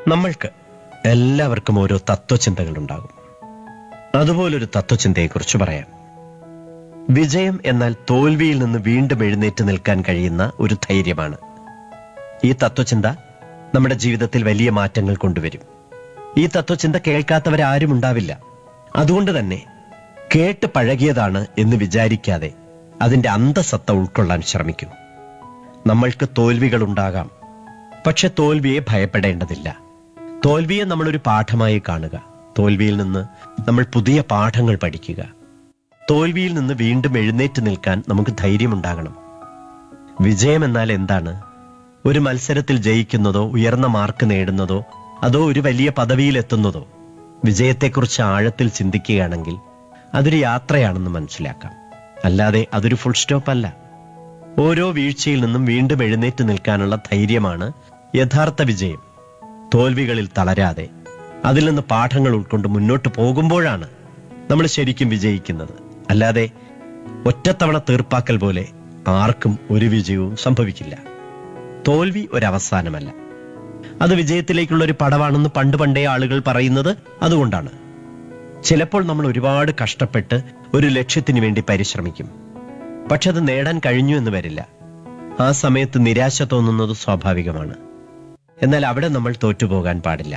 നമ്മൾക്ക് എല്ലാവർക്കും ഓരോ തത്വചിന്തകൾ ഉണ്ടാകും അതുപോലൊരു തത്വചിന്തയെക്കുറിച്ച് പറയാം വിജയം എന്നാൽ തോൽവിയിൽ നിന്ന് വീണ്ടും എഴുന്നേറ്റ് നിൽക്കാൻ കഴിയുന്ന ഒരു ധൈര്യമാണ് ഈ തത്വചിന്ത നമ്മുടെ ജീവിതത്തിൽ വലിയ മാറ്റങ്ങൾ കൊണ്ടുവരും ഈ തത്വചിന്ത കേൾക്കാത്തവരാരും ഉണ്ടാവില്ല അതുകൊണ്ട് തന്നെ കേട്ട് പഴകിയതാണ് എന്ന് വിചാരിക്കാതെ അതിന്റെ അന്തസത്ത ഉൾക്കൊള്ളാൻ ശ്രമിക്കൂ നമ്മൾക്ക് തോൽവികൾ ഉണ്ടാകാം പക്ഷെ തോൽവിയെ ഭയപ്പെടേണ്ടതില്ല തോൽവിയെ നമ്മളൊരു പാഠമായി കാണുക തോൽവിയിൽ നിന്ന് നമ്മൾ പുതിയ പാഠങ്ങൾ പഠിക്കുക തോൽവിയിൽ നിന്ന് വീണ്ടും എഴുന്നേറ്റ് നിൽക്കാൻ നമുക്ക് ധൈര്യമുണ്ടാകണം വിജയം എന്നാൽ എന്താണ് ഒരു മത്സരത്തിൽ ജയിക്കുന്നതോ ഉയർന്ന മാർക്ക് നേടുന്നതോ അതോ ഒരു വലിയ പദവിയിലെത്തുന്നതോ വിജയത്തെക്കുറിച്ച് ആഴത്തിൽ ചിന്തിക്കുകയാണെങ്കിൽ അതൊരു യാത്രയാണെന്ന് മനസ്സിലാക്കാം അല്ലാതെ അതൊരു ഫുൾ സ്റ്റോപ്പ് അല്ല ഓരോ വീഴ്ചയിൽ നിന്നും വീണ്ടും എഴുന്നേറ്റ് നിൽക്കാനുള്ള ധൈര്യമാണ് യഥാർത്ഥ വിജയം തോൽവികളിൽ തളരാതെ അതിൽ നിന്ന് പാഠങ്ങൾ ഉൾക്കൊണ്ട് മുന്നോട്ട് പോകുമ്പോഴാണ് നമ്മൾ ശരിക്കും വിജയിക്കുന്നത് അല്ലാതെ ഒറ്റത്തവണ തീർപ്പാക്കൽ പോലെ ആർക്കും ഒരു വിജയവും സംഭവിക്കില്ല തോൽവി ഒരവസാനമല്ല അത് വിജയത്തിലേക്കുള്ള ഒരു പടവാണെന്ന് പണ്ട് പണ്ടേ ആളുകൾ പറയുന്നത് അതുകൊണ്ടാണ് ചിലപ്പോൾ നമ്മൾ ഒരുപാട് കഷ്ടപ്പെട്ട് ഒരു ലക്ഷ്യത്തിന് വേണ്ടി പരിശ്രമിക്കും പക്ഷെ അത് നേടാൻ കഴിഞ്ഞു എന്ന് വരില്ല ആ സമയത്ത് നിരാശ തോന്നുന്നത് സ്വാഭാവികമാണ് എന്നാൽ അവിടെ നമ്മൾ തോറ്റുപോകാൻ പാടില്ല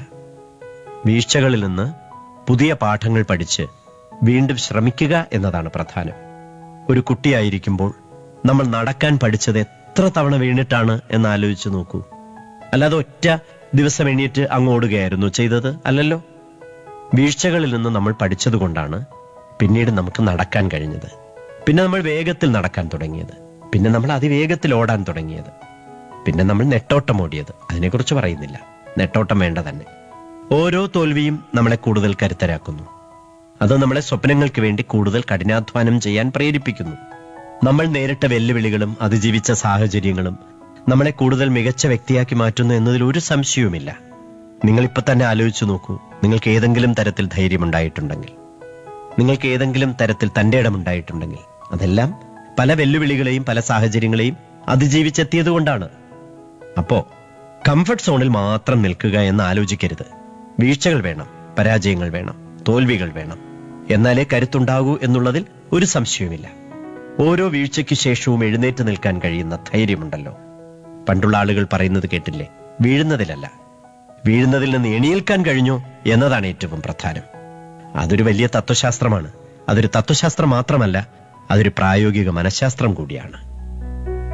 വീഴ്ചകളിൽ നിന്ന് പുതിയ പാഠങ്ങൾ പഠിച്ച് വീണ്ടും ശ്രമിക്കുക എന്നതാണ് പ്രധാനം ഒരു കുട്ടിയായിരിക്കുമ്പോൾ നമ്മൾ നടക്കാൻ പഠിച്ചത് എത്ര തവണ വീണിട്ടാണ് എന്ന് ആലോചിച്ച് നോക്കൂ അല്ലാതെ ഒറ്റ ദിവസം എണീറ്റ് അങ്ങ് ഓടുകയായിരുന്നു ചെയ്തത് അല്ലല്ലോ വീഴ്ചകളിൽ നിന്ന് നമ്മൾ പഠിച്ചതുകൊണ്ടാണ് പിന്നീട് നമുക്ക് നടക്കാൻ കഴിഞ്ഞത് പിന്നെ നമ്മൾ വേഗത്തിൽ നടക്കാൻ തുടങ്ങിയത് പിന്നെ നമ്മൾ അതിവേഗത്തിൽ ഓടാൻ തുടങ്ങിയത് പിന്നെ നമ്മൾ നെട്ടോട്ടം ഓടിയത് അതിനെക്കുറിച്ച് പറയുന്നില്ല നെട്ടോട്ടം വേണ്ട തന്നെ ഓരോ തോൽവിയും നമ്മളെ കൂടുതൽ കരുത്തരാക്കുന്നു അത് നമ്മളെ സ്വപ്നങ്ങൾക്ക് വേണ്ടി കൂടുതൽ കഠിനാധ്വാനം ചെയ്യാൻ പ്രേരിപ്പിക്കുന്നു നമ്മൾ നേരിട്ട വെല്ലുവിളികളും അതിജീവിച്ച സാഹചര്യങ്ങളും നമ്മളെ കൂടുതൽ മികച്ച വ്യക്തിയാക്കി മാറ്റുന്നു എന്നതിൽ ഒരു സംശയവുമില്ല നിങ്ങൾ ഇപ്പൊ തന്നെ ആലോചിച്ചു നോക്കൂ നിങ്ങൾക്ക് ഏതെങ്കിലും തരത്തിൽ ധൈര്യമുണ്ടായിട്ടുണ്ടെങ്കിൽ നിങ്ങൾക്ക് ഏതെങ്കിലും തരത്തിൽ തന്റെ ഇടമുണ്ടായിട്ടുണ്ടെങ്കിൽ അതെല്ലാം പല വെല്ലുവിളികളെയും പല സാഹചര്യങ്ങളെയും അതിജീവിച്ചെത്തിയത് കൊണ്ടാണ് അപ്പോ കംഫർട്ട് സോണിൽ മാത്രം നിൽക്കുക എന്ന് ആലോചിക്കരുത് വീഴ്ചകൾ വേണം പരാജയങ്ങൾ വേണം തോൽവികൾ വേണം എന്നാലേ കരുത്തുണ്ടാകൂ എന്നുള്ളതിൽ ഒരു സംശയവുമില്ല ഓരോ വീഴ്ചയ്ക്ക് ശേഷവും എഴുന്നേറ്റ് നിൽക്കാൻ കഴിയുന്ന ധൈര്യമുണ്ടല്ലോ പണ്ടുള്ള ആളുകൾ പറയുന്നത് കേട്ടില്ലേ വീഴുന്നതിലല്ല വീഴുന്നതിൽ നിന്ന് എണീൽക്കാൻ കഴിഞ്ഞോ എന്നതാണ് ഏറ്റവും പ്രധാനം അതൊരു വലിയ തത്വശാസ്ത്രമാണ് അതൊരു തത്വശാസ്ത്രം മാത്രമല്ല അതൊരു പ്രായോഗിക മനഃശാസ്ത്രം കൂടിയാണ്